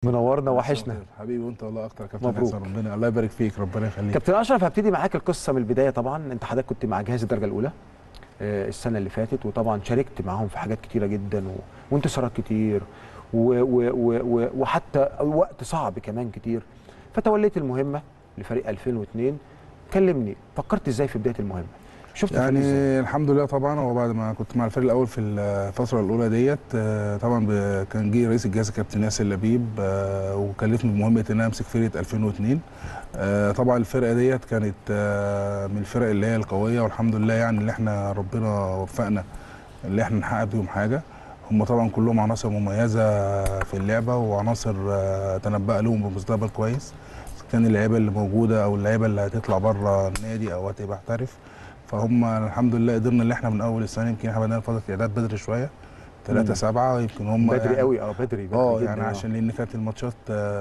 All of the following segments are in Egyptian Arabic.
منورنا وحشنا حبيبي وانت والله اكتر يا كابتن مبروك. حسن ربنا الله يبارك فيك ربنا يخليك كابتن اشرف هبتدي معاك القصه من البدايه طبعا انت حضرتك كنت مع جهاز الدرجه الاولى آه، السنه اللي فاتت وطبعا شاركت معاهم في حاجات كتيره جدا و... وانتصارات كتير و... و... و... و... وحتى وقت صعب كمان كتير فتوليت المهمه لفريق 2002 كلمني فكرت ازاي في بدايه المهمه شفت الفريق يعني ازاي الحمد لله طبعا هو بعد ما كنت مع الفريق الاول في الفتره الاولى ديت آه، طبعا ب- كان جه رئيس الجهاز كابتن ياسر لبيب آه، وكلفني بمهمه ان انا امسك فرقه 2002 آه، طبعا الفرقه ديت كانت آه، من الفرق اللي هي القويه والحمد لله يعني اللي احنا ربنا وفقنا اللي احنا نحقق بيهم حاجه هم طبعا كلهم عناصر مميزه في اللعبه وعناصر آه، تنبأ لهم بمستقبل كويس كان اللعيبه اللي موجوده او اللعيبه اللي هتطلع بره النادي او هتبقى محترف فهم الحمد لله قدرنا ان احنا من اول السنه يمكن احنا بدأنا فتره اعداد بدري شويه 3 مم. 7 يمكن هم بدري يعني قوي اه بدري بدري اه جداً، يعني عشان لان كانت الماتشات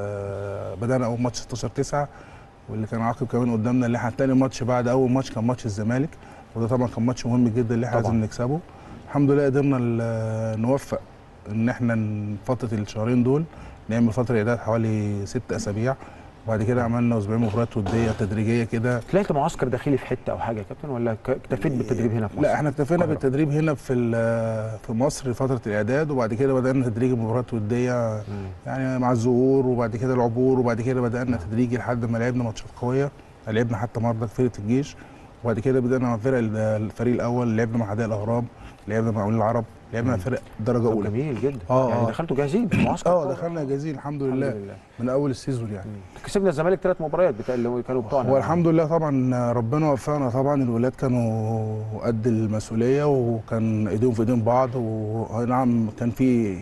آه، بدانا اول ماتش 16 9 واللي كان عاقب كمان قدامنا اللي احنا تاني ماتش بعد اول ماتش كان ماتش الزمالك وده طبعا كان ماتش مهم جدا اللي احنا طبعاً. لازم نكسبه الحمد لله قدرنا ال- نوفق ان احنا ن- فتره الشهرين دول نعمل فتره اعداد حوالي ست اسابيع وبعد كده عملنا اسبوعين مباريات وديه تدريجيه كده طلعت معسكر داخلي في حته او حاجه يا كابتن ولا ك- اكتفيت بالتدريب هنا في مصر لا احنا اكتفينا القاهرة. بالتدريب هنا في ال- في مصر فتره الاعداد وبعد كده بدانا تدريج مباريات وديه مم. يعني مع الظهور وبعد كده العبور وبعد كده بدانا تدريجي لحد ما لعبنا ماتشات قويه لعبنا حتى مرة فرقه الجيش وبعد كده بدانا مع فرق ال- الفريق الاول لعبنا مع حدائق الاهرام لعبنا مع اولي العرب لعبنا مع مم. فرق درجه طب اولى جميل جدا آه، يعني آه. دخلتوا جاهزين في المعسكر اه دخلنا جاهزين الحمد الحمد لله لله من اول السيزون يعني مم. كسبنا الزمالك ثلاث مباريات بتاع اللي كانوا بتوعنا هو الحمد لله طبعا ربنا وفقنا طبعا الولاد كانوا قد المسؤوليه وكان ايديهم في ايدين بعض واي نعم كان في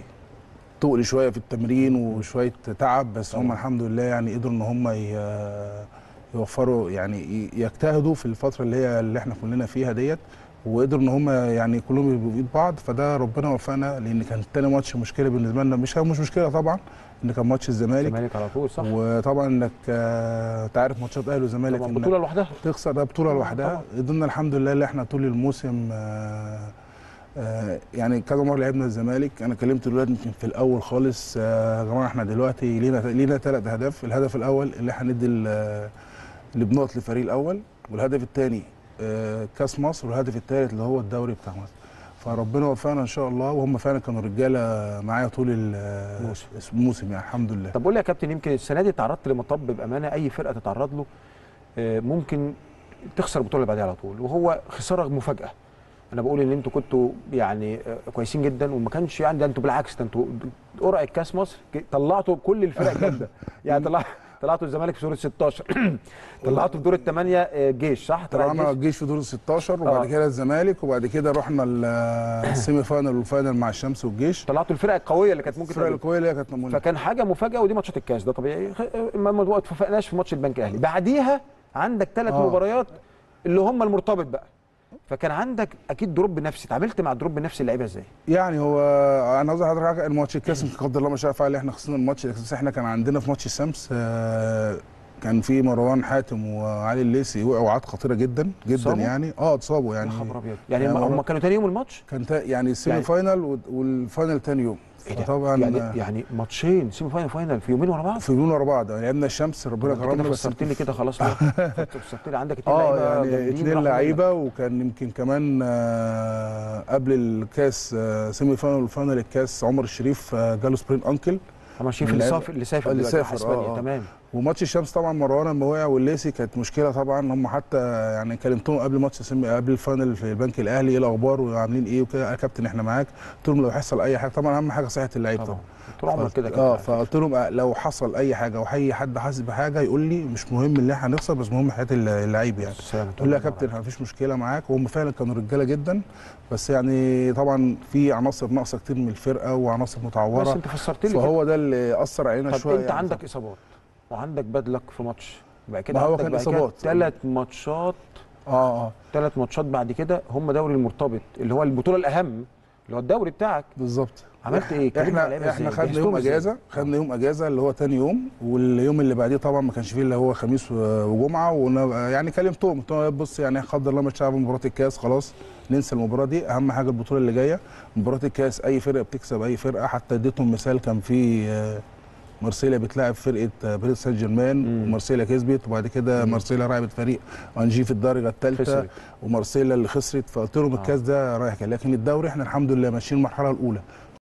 تقل شويه في التمرين وشويه تعب بس هم طبعاً. الحمد لله يعني قدروا ان هم ي- يوفروا يعني ي- يجتهدوا في الفتره اللي هي اللي احنا كلنا فيها ديت وقدروا ان هم يعني كلهم يبقوا بايد بعض فده ربنا وفقنا لان كان تاني ماتش مشكله بالنسبه لنا مش مش مشكله طبعا ان كان ماتش الزمالك الزمالك على طول صح وطبعا انك آه، انت عارف ماتشات اهلي وزمالك طبعا إنك بطوله لوحدها تخسر ده بطوله طبعاً، لوحدها طبعاً. قدرنا الحمد لله اللي احنا طول الموسم آه، آه، يعني كذا مره لعبنا الزمالك انا كلمت الولاد يمكن في الاول خالص آه، يا جماعه احنا دلوقتي لينا لينا ثلاث اهداف الهدف الاول اللي احنا ندي ال- اللي بنقط للفريق الاول والهدف الثاني كاس مصر والهدف الثالث اللي هو الدوري بتاع مصر فربنا وفقنا ان شاء الله وهم فعلا كانوا رجاله معايا طول ال- الموسم. الموسم يعني الحمد لله طب قول لي يا كابتن يمكن السنه دي تعرضت لمطب بامانه اي فرقه تتعرض له آه، ممكن تخسر البطوله اللي بعديها على طول وهو خساره مفاجاه انا بقول ان انتوا كنتوا يعني آه، كويسين جدا وما كانش يعني ده انتوا بالعكس ده انتوا قرعه كاس مصر ك- طلعتوا كل الفرق الجامده يعني طلع طلعتوا الزمالك في دور ال 16 طلعتوا في دور الثمانيه آه، جيش صح طلع طلعنا الجيش. الجيش في دور ال 16 وبعد آه. كده الزمالك وبعد كده رحنا ال- السيمي فاينل والفاينل مع الشمس والجيش طلعتوا الفرق القويه اللي كانت ممكن الفرق تقابل. القويه اللي هي كانت ممكن فكان حاجه مفاجاه ودي ماتشات الكاس ده طبيعي خ- ما ما اتفقناش في ماتش البنك الاهلي بعديها عندك ثلاث آه. مباريات اللي هم المرتبط بقى فكان عندك اكيد دروب نفسي اتعاملت مع الدروب النفسي اللعيبه ازاي يعني هو انا عاوز حضرتك حاجه الماتش الكاس يمكن قدر الله ما شاء فعل احنا خسرنا الماتش بس احنا كان عندنا في ماتش الشمس آه، كان في مروان حاتم وعلي الليسي وقعوا وقعات خطيره جدا جدا اتصابوا؟ يعني اه اتصابوا يا يعني خبر ابيض يعني يعني هم هو- كانوا تاني يوم الماتش كان تا- يعني السيمي يعني- فاينل وال- والفاينل تاني يوم ايه ده طبعا يعني يعني ماتشين سيمي فاينل فاينل في يومين ورا بعض في يومين ورا بعض يعني لعبنا الشمس ربنا انت كده كرمنا بس فسرت لي كده خلاص بقى. فسرت لي عندك اتنين اه لعيبه يعني جامدين اتنين راحوا لعيبه وكان يمكن كمان آه، قبل الكاس آه، سيمي فاينل وفاينل الكاس عمر الشريف آه، جاله سبرين انكل منك. اما شريف اللي سافر اللي سافر اللي دلوقتي راح سافر، اسبانيا آه، آه. تمام وماتش الشمس طبعا مروان لما وقع والليسي كانت مشكله طبعا هم حتى يعني كلمتهم قبل ماتش سيمي قبل الفاينل في البنك الاهلي ايه الاخبار وعاملين ايه وكده يا كابتن احنا معاك قلت لهم لو حصل اي حاجه طبعا اهم حاجه صحه اللعيب طبعا طبعا طول عمرك كده اه كده فقلت لهم آه، لو حصل اي حاجه او اي حد حاسس بحاجه يقول لي مش مهم ان احنا هنخسر بس مهم حياه اللعيب يعني السلام قلت له يا كابتن ما فيش مشكله معاك وهم فعلا كانوا رجاله جدا بس يعني طبعا في عناصر ناقصه كتير من الفرقه وعناصر بس متعوره انت فسرت لي كده. فهو ده اللي اثر علينا طب شويه انت يعني. عندك اصابات وعندك بدلك في ماتش بعد كده ما هو عندك كان بعد كده إصابات. ثلاث ماتشات اه اه ثلاث ماتشات بعد كده هم دوري المرتبط اللي هو البطوله الاهم اللي هو الدوري بتاعك بالظبط عملت ايه؟ كلمنا على احنا اللعيبة احنا إزاي؟ خدنا جهزتهم يوم إزاي؟ اجازه خدنا يوم اجازه اللي هو تاني يوم واليوم اللي بعديه طبعا ما كانش فيه اللي هو خميس و- وجمعه وأنا يعني كلمتهم قلت لهم بص يعني قدر الله ما شاء مباراه الكاس خلاص ننسى المباراه دي اهم حاجه البطوله اللي جايه مباراه الكاس اي فرقه بتكسب اي فرقه حتى اديتهم مثال كان في آه، مارسيليا بتلاعب فرقه آه، باريس سان جيرمان مم. ومارسيليا كسبت وبعد كده مم. مارسيليا لعبت فريق انجي في الدرجه الثالثه خسرت ومارسيليا اللي خسرت فقلت لهم آه. الكاس ده رايح كده لكن الدوري احنا الحمد لله ماشيين المرحله الاولى